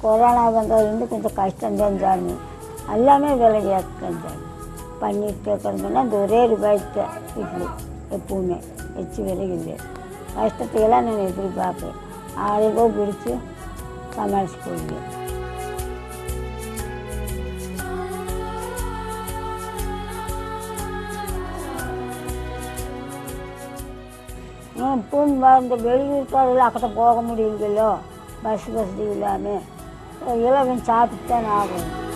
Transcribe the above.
corona வந்ததுலேருந்து கொஞ்சம் கஷ்டம்தான் சாமி எல்லாமே விலை ஏற்றம் சாமி பண்ணிட்டு இருக்கிறதுனா இந்த ஒரே ரூபாய்க்கு இட்லி எப்பவுமே வச்சு விலையில்லை கஷ்டத்தையெல்லாம் நான் எதிர்பார்ப்பேன் ஆளுகோ பிடிச்சி சமாளிச்சு போடுவேன் இப்பவும் இந்த வெளியூருக்காரில் அக்கட்ட போக முடியலையோ பஸ் வசதி இல்லாமல் இலவன் சாப்பிட்டு தான் ஆகும்